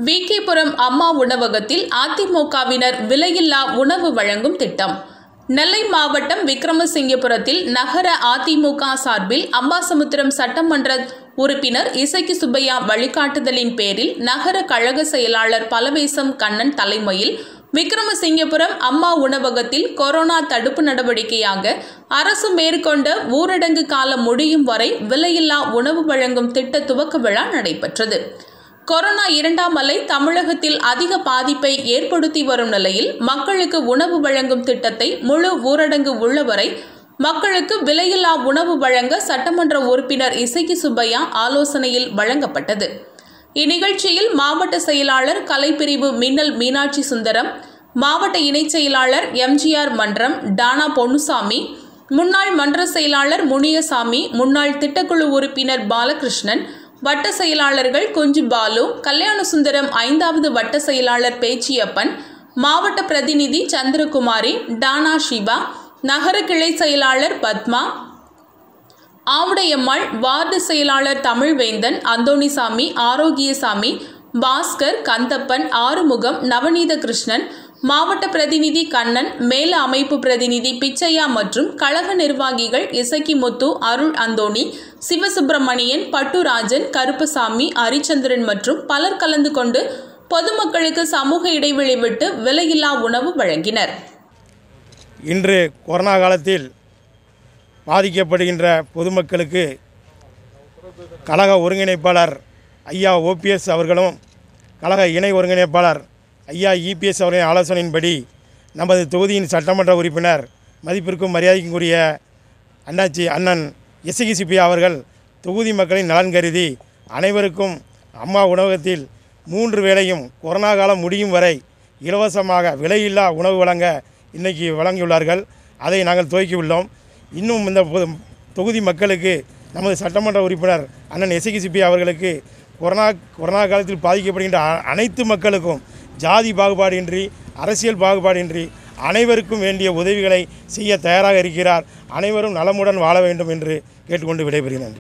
பிகேபுரம் அம்மா உணவகத்தில் அதிமுகவினர் விலையில்லா உணவு வழங்கும் திட்டம் நெல்லை மாவட்டம் விக்ரமசிங்கபுரத்தில் நகர அதிமுக சார்பில் அம்பாசமுத்திரம் சட்டமன்ற உறுப்பினர் இசக்கி சுப்பையா வழிகாட்டுதலின் பேரில் நகர கழக செயலாளர் பலவேசம் கண்ணன் தலைமையில் விக்ரமசிங்கபுரம் அம்மா உணவகத்தில் கொரோனா தடுப்பு நடவடிக்கையாக அரசு மேற்கொண்ட ஊரடங்கு காலம் முடியும் வரை விலையில்லா உணவு வழங்கும் திட்ட துவக்க விழா நடைபெற்றது கொரோனா இரண்டாம் அலை தமிழகத்தில் அதிக பாதிப்பை ஏற்படுத்தி வரும் நிலையில் மக்களுக்கு உணவு வழங்கும் திட்டத்தை முழு ஊரடங்கு உள்ளவரை மக்களுக்கு விலையில்லா உணவு வழங்க சட்டமன்ற உறுப்பினர் இசக்கி சுப்பையா ஆலோசனையில் வழங்கப்பட்டது இந்நிகழ்ச்சியில் மாவட்ட செயலாளர் கலைப்பிரிவு மின்னல் மீனாட்சி சுந்தரம் மாவட்ட இணைச் செயலாளர் எம்ஜிஆர் மன்றம் டானா பொன்னுசாமி முன்னாள் மன்ற செயலாளர் முனியசாமி முன்னாள் திட்டக்குழு உறுப்பினர் பாலகிருஷ்ணன் வட்ட செயலாளர்கள் குஞ்சு பாலு கல்யாணசுந்தரம் ஐந்தாவது வட்ட செயலாளர் பேச்சியப்பன் மாவட்ட பிரதிநிதி சந்திரகுமாரி டானா சிவா நகர கிளை செயலாளர் பத்மா ஆவுடையம்மாள் வார்டு செயலாளர் தமிழ்வேந்தன் அந்தோணிசாமி ஆரோக்கியசாமி பாஸ்கர் கந்தப்பன் ஆறுமுகம் நவநீத கிருஷ்ணன் மாவட்ட பிரதிநிதி கண்ணன் மேல அமைப்பு பிரதிநிதி பிச்சையா மற்றும் கழக நிர்வாகிகள் இசக்கிமுத்து அருள் அந்தோணி சிவசுப்பிரமணியன் பட்டுராஜன் கருப்பசாமி ஹரிச்சந்திரன் மற்றும் பலர் கலந்து கொண்டு பொதுமக்களுக்கு சமூக இடைவெளி விட்டு விலையில்லா உணவு வழங்கினர் இன்று கொரோனா காலத்தில் பாதிக்கப்படுகின்ற பொதுமக்களுக்கு கழக ஒருங்கிணைப்பாளர் ஐயா ஓபிஎஸ் அவர்களும் கழக இணை ஒருங்கிணைப்பாளர் ஐயா இபிஎஸ் அவர்களின் ஆலோசனையின்படி நமது தொகுதியின் சட்டமன்ற உறுப்பினர் மதிப்பிற்கும் மரியாதைக்குரிய அண்ணாச்சி அண்ணன் எஸ்கி சிபியா அவர்கள் தொகுதி மக்களின் நலன் கருதி அனைவருக்கும் அம்மா உணவகத்தில் மூன்று வேளையும் கொரோனா காலம் முடியும் வரை இலவசமாக விலையில்லா உணவு வழங்க இன்றைக்கி வழங்கியுள்ளார்கள் அதை நாங்கள் துவக்கியுள்ளோம் இன்னும் இந்த பொது- தொகுதி மக்களுக்கு நமது சட்டமன்ற உறுப்பினர் அண்ணன் எஸ்கி சிபி அவர்களுக்கு கொரோனா கொரோனா காலத்தில் பாதிக்கப்படுகின்ற அ- அனைத்து மக்களுக்கும் ஜாதி பாகுபாடின்றி அரசியல் பாகுபாடின்றி அனைவருக்கும் வேண்டிய உதவிகளை செய்ய தயாராக இருக்கிறார் அனைவரும் நலமுடன் வாழ வேண்டும் என்று கேட்டுக்கொண்டு விடைபெறுகிறேன்